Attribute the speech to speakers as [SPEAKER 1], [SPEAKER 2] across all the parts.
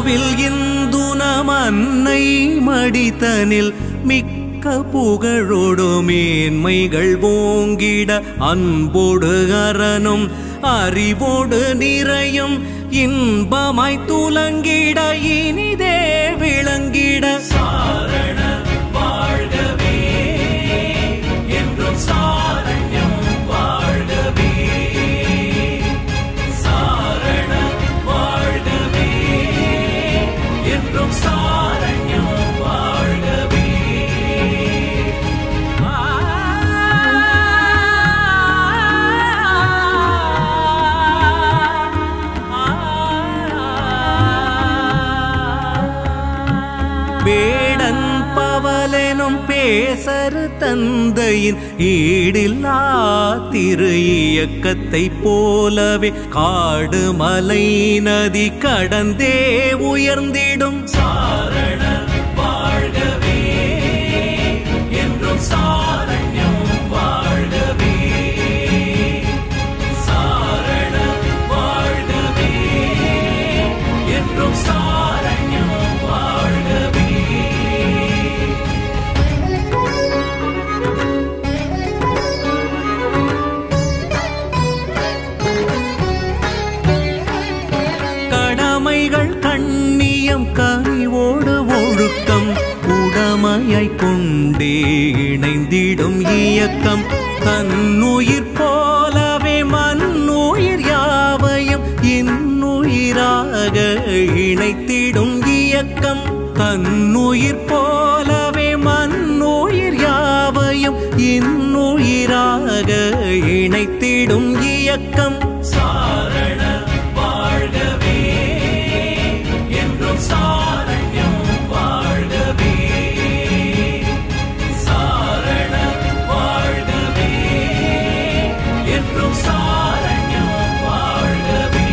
[SPEAKER 1] கோவில் இந்துனம் அன்னை மடித்தனில் மிக்க புகழோடு மேன்மைகள் ஓங்கிட அன்போடு அரணும் அறிவோடு நிறையும் இன்பமாய் துலங்கிட இனிதே விளங்கிட சாரண வாழ்கவே என்றும் சாரண்யம் வாழ்கவே சாரண வாழ்கவே என்றும் சாரண்யம் வாழ்கவே வேடன் பவலெனும் பேசரு தந்தையின் ஈடில்லா திரு இயக்கத்தை போலவே காடு மலை நதி கடந்தே உயர்ந்திடும் சாரண வாழ்கவே என்றும் சாரண்யம் வாழ்கவே சாரண வாழ்கவே என்றும் சாரண்யம் வாழ்கவே கடமைகள் கண்ணியம் கனிவோடு ஒழுக்கம் உடமையை கொண்டே இணைந்திடும் இயக்கம் தன்னுயிர் போலவே மண்ணுயிர் யாவையும் இன்னுயிராக இணைத்திடும் இயக்கம் தன்னுயிர் போலவே மண்ணுயிர் யாவையும் இன்னுயிராக இணைத்திடும் இயக்கம் சாரண வாழ்கவே என்றும் சாரண்யம் வாழ்கவே சாரண வாழ்கவே என்றும் சாரண்யம் வாழ்கவே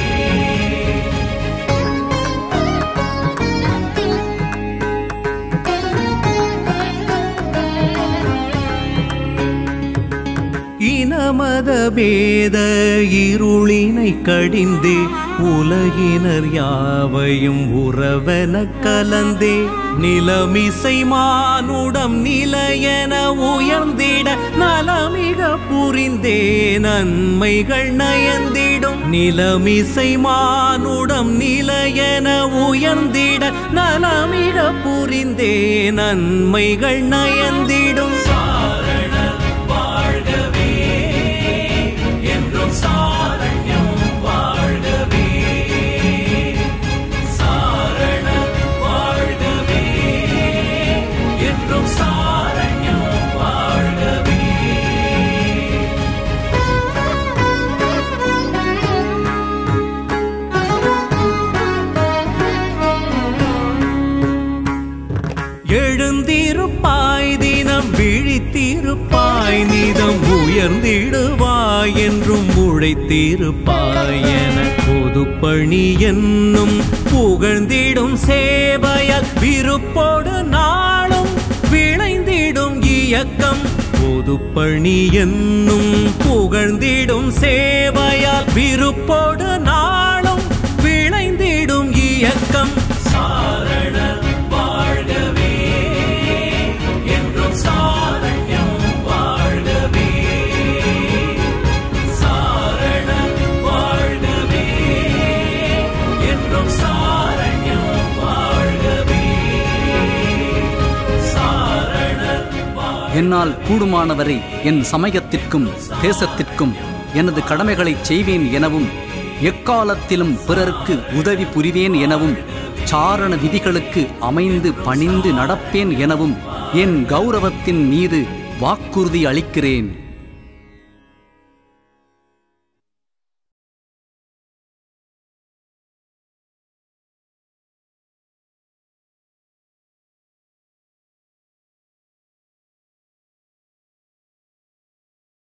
[SPEAKER 1] இனமத பேத இருளினை கடிந்தே உலகினர் யாவையும் உறவென கலந்தே நிலமிசை மானுடம் நிலையென உயர்ந்திட நலமிக புரிந்தே நன்மைகள் நயந்திடும் நிலமிசை மானுடம் நிலையென உயர்ந்திட நலமிக புரிந்தே நன்மைகள் நயந்திடும் சாரண வாழ்கவே என்றும் சாரண்யம் வாழ்கவே சாரண வாழ்கவே என்றும் சாரண்யம் வாழ்கவே எழுந்திருப்பாய் தினம் விழித்திருப்பாய் நிதம் உயர்ந்திடுவாய் என்றும் உழைத்திருப்பாய் என பொதுப்பணி என்னும் புகழ்ந்திடும் சேவையால் விருப்போடு நாளும் விளைந்திடும் இயக்கம் பொதுப்பணி என்னும் புகழ்ந்திடும் சேவையால் விருப்போடு நாளும் விளைந்திடும் இயக்கம் சாரண வாழ்கவே என்றும் சாரண்யம் வாழ்கவே சாரண வாழ்கவே என்றும் சாரண்யம் வாழ்கவே சாரண
[SPEAKER 2] என்னால் கூடுமானவரை என் சமயத்திற்கும் தேசத்திற்கும் எனது கடமைகளைச் செய்வேன் எனவும் எக்காலத்திலும் பிறருக்கு உதவி புரிவேன் எனவும் சாரண விதிகளுக்கு அமைந்து பணிந்து நடப்பேன் எனவும் என் கௌரவத்தின் மீது வாக்குறுதி அளிக்கிறேன்